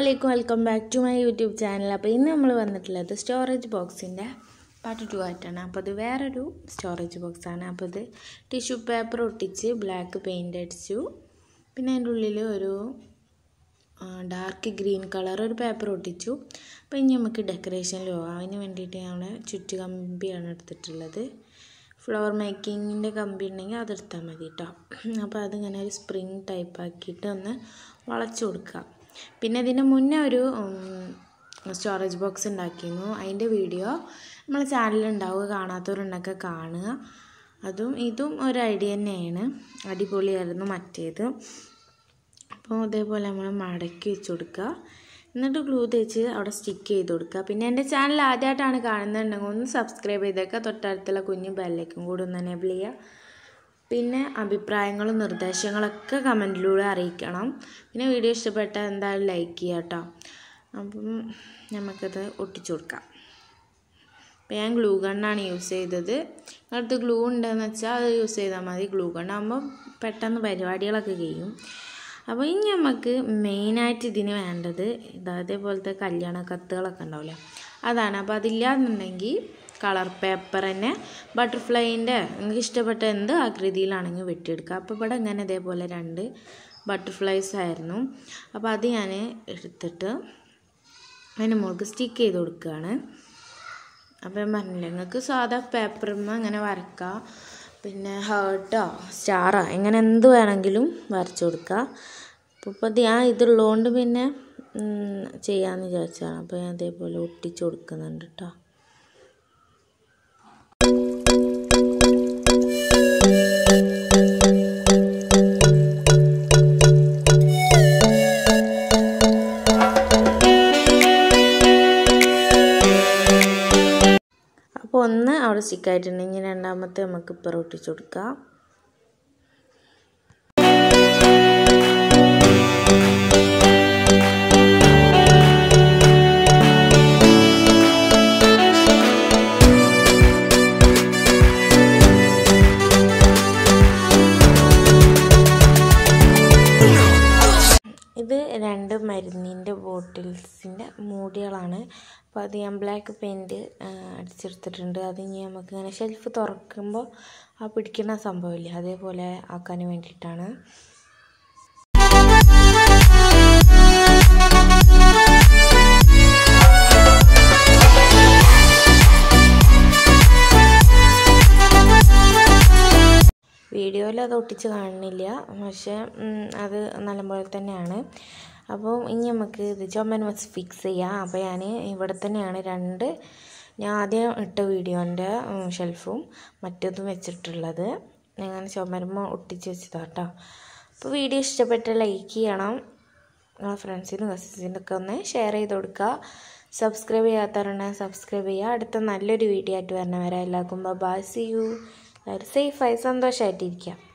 അലൈക്കും welcome back to my YouTube channel അപ്പോൾ ഇന്ന് നമ്മൾ വന്നിട്ടുള്ളത് സ്റ്റോറേജ് ബോക്സിൻ്റെ പാർട്ട് ടു ആയിട്ടാണ് അപ്പോൾ ഇത് വേറൊരു സ്റ്റോറേജ് ബോക്സാണ് അപ്പോൾ ഇത് ടിഷ്യൂ പേപ്പർ ഒട്ടിച്ച് ബ്ലാക്ക് പെയിൻ്റ് അടിച്ചു പിന്നെ അതിൻ്റെ ഉള്ളിൽ ഒരു ഡാർക്ക് ഗ്രീൻ കളർ ഒരു പേപ്പർ ഒട്ടിച്ചു അപ്പോൾ ഇനി നമുക്ക് ഡെക്കറേഷനിൽ പോകാം അതിന് വേണ്ടിയിട്ട് ഞങ്ങൾ ചുറ്റുകമ്പിയാണ് എടുത്തിട്ടുള്ളത് ഫ്ലവർ മേക്കിങ്ങിൻ്റെ കമ്പി ഉണ്ടെങ്കിൽ അതെടുത്താൽ മതി കേട്ടോ അപ്പോൾ അതിങ്ങനെ ഒരു സ്പ്രിങ് ടൈപ്പ് ആക്കിയിട്ട് ഒന്ന് വളച്ചു കൊടുക്കുക പിന്നെ ഇതിന് മുന്നേ ഒരു സ്റ്റോറേജ് ബോക്സ് ഉണ്ടാക്കിയിരുന്നു അതിൻ്റെ വീഡിയോ നമ്മളെ ചാനലുണ്ടാവുക കാണാത്തവരുണ്ടൊക്കെ കാണുക അതും ഇതും ഒരു ഐഡിയ തന്നെയാണ് അടിപൊളിയായിരുന്നു മറ്റേത് അപ്പോൾ അതേപോലെ നമ്മൾ മടക്കി വെച്ച് കൊടുക്കുക എന്നിട്ട് ഗ്ലൂ തേച്ച് അവിടെ സ്റ്റിക്ക് ചെയ്ത് കൊടുക്കുക പിന്നെ എൻ്റെ ചാനൽ ആദ്യമായിട്ടാണ് കാണുന്നുണ്ടെങ്കിൽ ഒന്ന് സബ്സ്ക്രൈബ് ചെയ്തേക്കുക തൊട്ടടുത്തുള്ള കുഞ്ഞു ബെല്ലേക്കും കൂടി ഒന്ന് എനേബിൾ ചെയ്യുക പിന്നെ അഭിപ്രായങ്ങളും നിർദ്ദേശങ്ങളൊക്കെ കമൻറ്റിലൂടെ അറിയിക്കണം പിന്നെ വീഡിയോ ഇഷ്ടപ്പെട്ടാൽ എന്തായാലും ലൈക്ക് ചെയ്യുക കേട്ടോ അപ്പം നമുക്കത് ഒട്ടിച്ചു കൊടുക്കാം അപ്പോൾ ഞാൻ ഗ്ലൂ ഗണ്ണാണ് യൂസ് ചെയ്തത് അടുത്ത് ഗ്ലൂ ഉണ്ടെന്ന് വെച്ചാൽ അത് യൂസ് ചെയ്താൽ മതി ഗ്ലൂ ഗണ്ണാകുമ്പോൾ പെട്ടെന്ന് പരിപാടികളൊക്കെ കഴിയും അപ്പോൾ ഇനി നമുക്ക് മെയിനായിട്ട് ഇതിന് വേണ്ടത് ഇതാ അതേപോലത്തെ കല്യാണ കത്തുകളൊക്കെ ഉണ്ടാവില്ലേ അതാണ് അപ്പോൾ അതില്ലാന്നുണ്ടെങ്കിൽ കളർ പേപ്പർ തന്നെ ബട്ടർഫ്ലൈൻ്റെ നിങ്ങൾക്ക് ഇഷ്ടപ്പെട്ട എന്ത് ആകൃതിയിലാണെങ്കിൽ വെട്ടിയെടുക്കുക അപ്പോൾ ഇവിടെ ഇങ്ങനെ ഇതേപോലെ രണ്ട് ബട്ടർഫ്ലൈസ് ആയിരുന്നു അപ്പോൾ അത് ഞാൻ എടുത്തിട്ട് അതിന് മുകളിൽ സ്റ്റിക്ക് ചെയ്ത് കൊടുക്കുകയാണ് അപ്പോൾ ഞാൻ പറഞ്ഞില്ലേ നിങ്ങൾക്ക് സാധാ പേപ്പറിന്മേ അങ്ങനെ വരക്കാം പിന്നെ ഹേർട്ടോ സ്റ്റാറോ എങ്ങനെ എന്ത് വേണമെങ്കിലും വരച്ചു കൊടുക്കുക അപ്പോൾ ഇപ്പോൾ ഞാൻ ഇതുള്ളതുകൊണ്ട് പിന്നെ ചെയ്യാമെന്ന് വിചാരിച്ചാണ് അപ്പോൾ ഞാൻ അതേപോലെ ഒട്ടിച്ച് കൊടുക്കുന്നുണ്ട് കേട്ടോ അപ്പോൾ ഒന്ന് അവിടെ സ്റ്റിക്കായിട്ടുണ്ടെങ്കിൽ രണ്ടാമത്തെ നമുക്ക് ഇപ്പം ഒട്ടിച്ച് കൊടുക്കാം ഇത് രണ്ട് മരുന്നിൻ്റെ ബോട്ടിൽസിൻ്റെ മൂടികളാണ് അപ്പോൾ അത് ഞാൻ ബ്ലാക്ക് പെയിൻറ്റ് അടിച്ചെടുത്തിട്ടുണ്ട് അത് ഇനി നമുക്ക് ഇങ്ങനെ ഷെൽഫ് തുറക്കുമ്പോൾ ആ പിടിക്കുന്ന സംഭവമില്ലേ അതേപോലെ ആക്കാൻ വേണ്ടിയിട്ടാണ് വീഡിയോയിൽ അത് ഒട്ടിച്ച് കാണുന്നില്ല പക്ഷേ അത് നല്ലപോലെ തന്നെയാണ് അപ്പോൾ ഇനി നമുക്ക് ഇത് ചുമൻ വെച്ച് ഫിക്സ് ചെയ്യാം അപ്പോൾ ഞാൻ ഇവിടെ തന്നെയാണ് രണ്ട് ഞാൻ ആദ്യം ഇട്ട വീഡിയോൻ്റെ ഷെൽഫും മറ്റതും വെച്ചിട്ടുള്ളത് ഞാൻ ചുമരുമ്പോൾ ഒട്ടിച്ച് വെച്ചതാണ് കേട്ടോ അപ്പോൾ വീഡിയോ ഇഷ്ടപ്പെട്ട് ലൈക്ക് ചെയ്യണം നിങ്ങളെ ഫ്രണ്ട്സിനും കസിൻസിനും ഒക്കെ ഒന്ന് ഷെയർ ചെയ്ത് കൊടുക്കുക സബ്സ്ക്രൈബ് ചെയ്യാത്തവരുണ്ടെങ്കിൽ സബ്സ്ക്രൈബ് ചെയ്യുക അടുത്ത നല്ലൊരു വീഡിയോ ആയിട്ട് വരണവരെ എല്ലാവർക്കും ബൈ സി യു എല്ലാവരും സേഫായി സന്തോഷമായിട്ടിരിക്കുക